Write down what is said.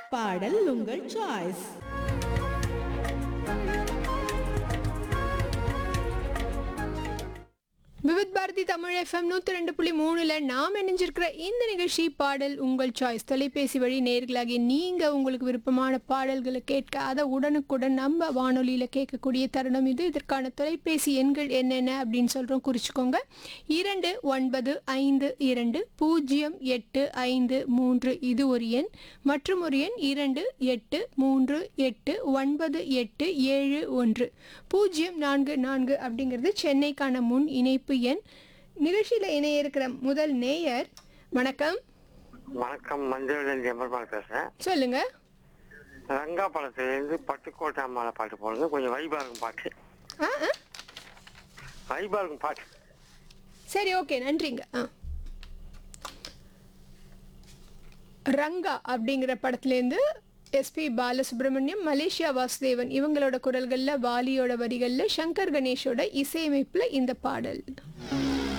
பாடல் உங்கள் choice Vividh Bharati Tamil FM நூற்றி ரெண்டு புள்ளி மூணுல நாம் இணைஞ்சிருக்கிற இந்த நிகழ்ச்சி பாடல் உங்கள் சாய்ஸ் தொலைபேசி வழி நேர்களாகி நீங்கள் உங்களுக்கு விருப்பமான பாடல்களை கேட்க அதை உடனுக்குடன் நம்ம வானொலியில் கேட்கக்கூடிய தருணம் இது இதற்கான தொலைபேசி எண்கள் என்னென்ன அப்படின்னு சொல்கிறோம் குறிச்சிக்கோங்க இரண்டு ஒன்பது ஐந்து இரண்டு பூஜ்ஜியம் எட்டு ஐந்து மூன்று இது ஒரு எண் மற்றும் ஒரு எண் இரண்டு எட்டு மூன்று எட்டு ஒன்பது எட்டு ஏழு ஒன்று பூஜ்ஜியம் நான்கு நான்கு அப்படிங்கிறது சென்னைக்கான முன் இணைப்பு எண் நிகழ்ச்சியில் இணைய இருக்கிற முதல் நேயர் வணக்கம் வணக்கம் மஞ்சள் எம்பெருமாள் பேசுறேன் சொல்லுங்க ரங்கா படத்துலேருந்து பட்டுக்கோட்டை அம்மாவை பாட்டு போடுங்க கொஞ்சம் வைபா இருக்கும் பாட்டு ஆ ஆ வைபா இருக்கும் பாட்டு சரி ஓகே நன்றிங்க ஆ ரங்கா அப்படிங்கிற படத்துலேருந்து எஸ்பி பாலசுப்ரமணியம் மலேசியா வாசுதேவன் இவங்களோட குரல்களில் வாலியோட வரிகளில் சங்கர் கணேஷோட இசையமைப்பில் இந்த பாடல்